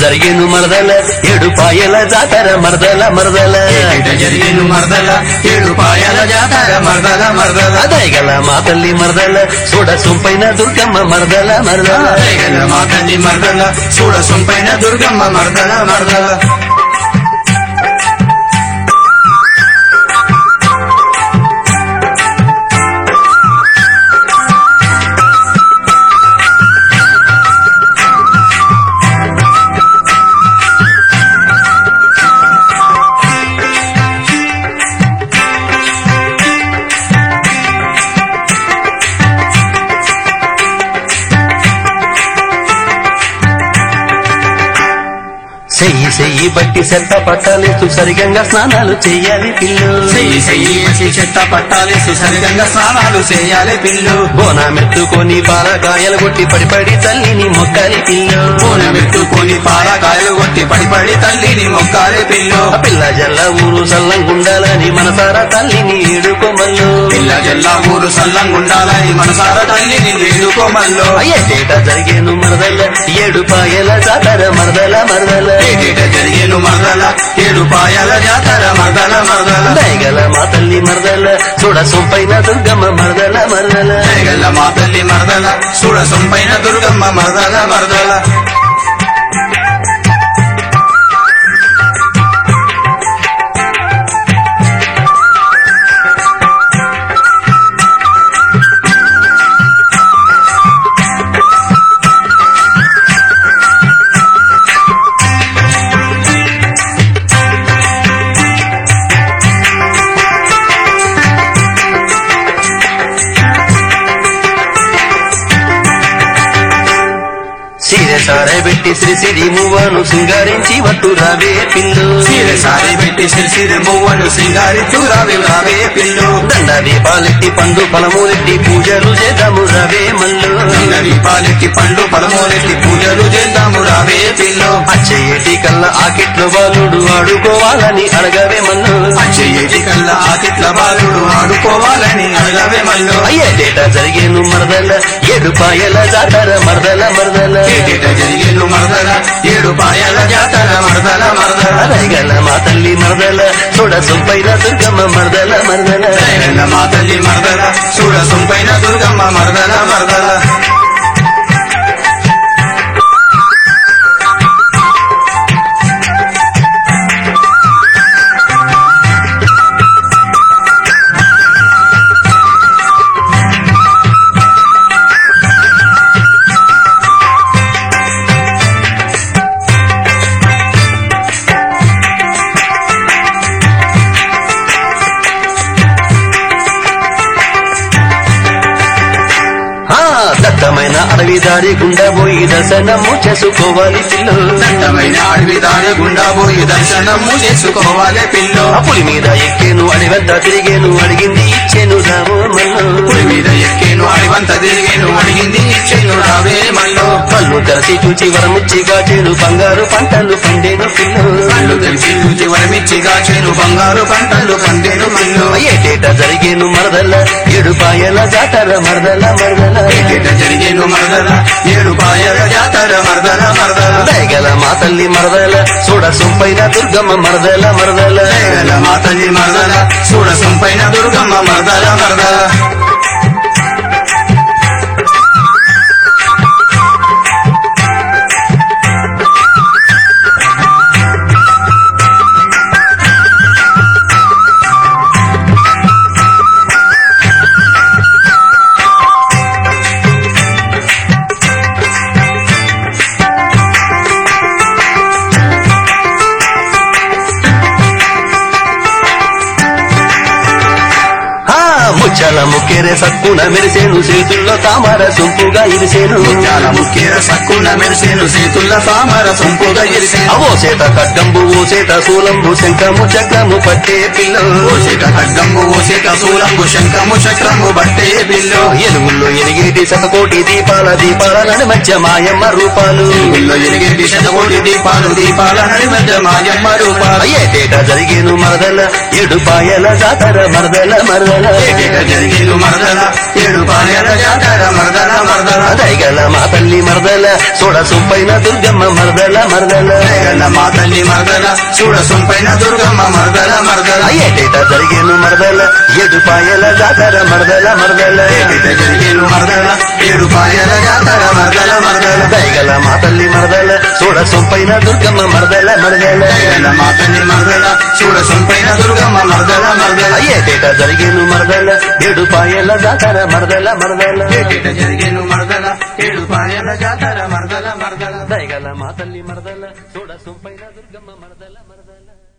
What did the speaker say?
జరిగేను మరదల ఏడు పాయల జాతర మరదల మరదల ఏట జరిగేను మరదల ఏడు పాయాల జాతర మరదల మరదల దయగల మా తల్లి మరదల చూడ సొంపైన దుర్గమ్మ మరదల మరదల దయగల మా తల్లి మరదల చూడ సొంపైన దుర్గమ్మ మరదల మరదల చెయ్యి చెయ్యి బట్టి చెత్త పట్టాలేస్తూ సరిగంగా స్నానాలు చెయ్యాలి పిల్లు చెయ్యి చెయ్యి వేసి చెత్త పట్టాలేసి సరిగంగా స్నానాలు చేయాలి పిల్లు బోనామెత్తుకొని పాలకాయలు కొట్టి పడి పడి తల్లిని మొక్కాలి పిల్లు పూన పెట్టుకొని పాలకాయలు కొట్టి పడి పడి తల్లిని మొక్కాలి పిల్లు ఆ పిల్ల జల్ల ఊరు సల్లంగుండాలని మనసారా తల్లిని ఏడుకోమల్లు పిల్ల జల్లా ఊరు సల్లంగుండాలని మనసార తల్లిని వేడుకోమల్లో అయ్యేట జరిగేను మరదల ఏడు పాయల జాతర మరదల మరదల ఏటేట జరిగేను మరదల ఏడు పాయాల జాతర మరదల మరదల దయగల మా తల్లి మరదల చూడ సొంపైన దుర్గమ్మ మరదల మరదల జయగల్ల మా తల్లి మరదల చూడ సొంపైన దుర్గమ్మ మరదల మరదల సీరె సారే పెట్టి శ్రీ సిరి మువ్వను సింగారించి వట్టు రావే పిల్లు సీరె సారి పెట్టి సిరిసిరి మువ్వను సింగారి చూరావి రావే పిల్లు దండ దీపాలెట్టి పండు ఫలములెట్టి పూజలు చేద్దాము రావే మల్లు నంగని పాలెట్టి పండు పలమూలెట్టి పూజలు చేద్దాము రావే పిల్లు అచ్చయ్యేటి కల్లా ఆకిట్లో బాలుడు ఆడుకోవాలని అడగవే మల్లు అచ్చయ్యేటి కల్లా ఆతిట్ల బాలుడు ఆడుకోవాలని అడగవే మల్లు అయ్యేటేట జరిగేను మరదల ఏడు పాయల జాతర మరదల మరదల ఏటేట జరిగేను మరదల ఏడు పాయాల జాతర మరదల మరదల అరగల మా తల్లి మరదల చూడ సొంపైన దుర్గమ్మ మరదల మరదల జయగల్ల మా తల్లి మరదల చూడ సొంపైన దుర్గమ్మ మరదల మరదల ఆ దట్టమైన అడవి దారి గుండా పోయి దర్శనము చేసుకోవాలి పిల్లు దట్టమైన అడవి దారి గుండా పోయి దర్శనము చేసుకోవాలి పిల్లు ఆ పులి మీద ఎక్కేను అడివద్ద తిరిగేను అడిగింది ఇచ్చేను రావు మల్లు పులి మీద ఎక్కేను అడివంత తిరిగేను అడిగింది ఇచ్చేను రావే మల్లో కళ్ళు తెరచి చూచి వరముచ్చి గాచేను బంగారు పంటలు పండేను పిల్లు కళ్ళు తెలిసి చూచి వరమిచ్చి గాచేను బంగారు పంటలు పండేను మల్లో ఏటేట జరిగేను మరదల ఏడు పాయల జాతర మరదల మరదల ఏటేట జరిగేను మరదల ఏడు పాయల జాతర మరదల మరదల దయగల మా తల్లి మరదల చూడ సొంపైన దుర్గమ్మ మరదల మరదల జయగల మా తల్లి మరదల చూడ సొంపైన దుర్గమ్మ మరదల మరదల ఆ ముచ్చల ముక్కెరె సక్కున మెరిసేను చేతుల్లో తామర సొంపుగా ఇరిసేను ముత్యాల ముఖ్యర సక్కున మెరిసేను చేతుల్ల తామర సొంపుగా ఇరిసేను అవో సేత ఖడ్డంబు ఓ సేత శూలంబు శంఖము చక్రము పట్టే పిల్లలు ఓసిక ఖడ్గంబు ఓసిక శూలంబు శంఖము చక్రము బట్టే బిల్లు ఎలుగుల్లో ఎలిగేటి శతకోటి దీపాల దీపాల నడి మధ్య మాయమ్మ రూపాలు ఇల్లు ఎలిగేటి శతకోటి దీపాలు దీపాల నడిమధ్య మాయమ్మ రూపాలు ఏటేట జరిగేను మరదల ఏడు పాయల జాతర మరదల మరదల ఏటేట జరిగేను మరదల ఏడు పాయల జాతర మరదల మరదల దయగల మా తల్లి మరదల సోడ సొంపైన దుర్గమ్మ మరదల మరదల జగన్న మా తల్లి మరదల చూడ సొంపైన దుర్గమ్మ మరదల మరదల ఏటేట జరిగేను మరదల ఏడు పాయల జాతర మరదల మరదల ఏటిట జరిగేను మరదల ఏడు పాయల జాతర మరదల మరదల దయగల మా తల్లి మరదల సోడ సొంపైన దుర్గమ్మ మరదల మరదల జగన్న మా తల్లి మరదల చూడ సొంపైన దుర్గమ్మ మరదల మరదల ఏటేట జరిగేను మరదల ఏడు పాయల జాతర మరదల మరదల ఏటిట జరిగేను మరదల ఏడు పాయల జాతర మరదల మరదల దయగల మా తల్లి మరదల సోడ సొంపైన దుర్గమ్మ మరదల మరదల